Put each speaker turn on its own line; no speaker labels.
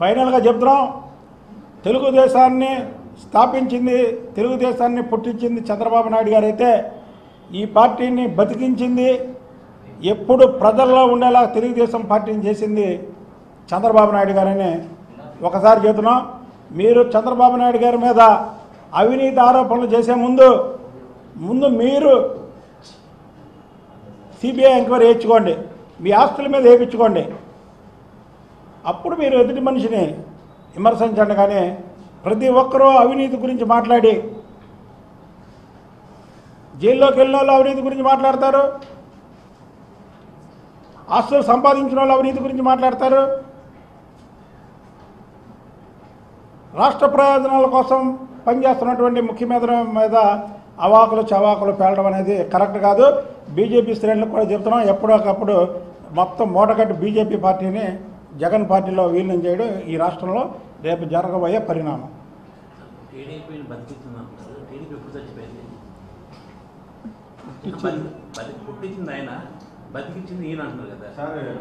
ఫైనల్గా చెప్తున్నాం తెలుగుదేశాన్ని స్థాపించింది తెలుగుదేశాన్ని పుట్టించింది చంద్రబాబు నాయుడు గారు అయితే ఈ పార్టీని బతికించింది ఎప్పుడు ప్రజల్లో ఉండేలా తెలుగుదేశం పార్టీని చేసింది చంద్రబాబు నాయుడు గారని ఒకసారి చెబుతున్నాం మీరు చంద్రబాబు నాయుడు గారి మీద అవినీతి ఆరోపణలు చేసే ముందు ముందు మీరు సిబిఐ ఎంక్వైరీ వేయించుకోండి మీ ఆస్తుల మీద వేయించుకోండి అప్పుడు మీరు ఎదుటి మనిషిని విమర్శించండి కానీ ప్రతి ఒక్కరూ అవినీతి గురించి మాట్లాడి జైల్లోకి వెళ్ళిన వాళ్ళు అవినీతి గురించి మాట్లాడతారు ఆస్తులు సంపాదించిన వాళ్ళు అవినీతి గురించి మాట్లాడతారు రాష్ట్ర ప్రయోజనాల కోసం పనిచేస్తున్నటువంటి ముఖ్యమంత్రి మీద అవాకులు చవాకులు పేలడం అనేది కరెక్ట్ కాదు బీజేపీ శ్రేణులకు కూడా చెప్తున్నాం ఎప్పుడొకప్పుడు మొత్తం మూటకట్టు బీజేపీ పార్టీని జగన్ పార్టీలో విలీనం చేయడం ఈ రాష్ట్రంలో రేపు జరగబోయే పరిణామం
టీడీపీని బతికిస్తున్నారు టీడీపీ ఎప్పుడు చచ్చిపోయింది బతి- బతి- పుట్టించింది ఆయన బతికించింది ఈయన అంటున్నారు కదా
సార్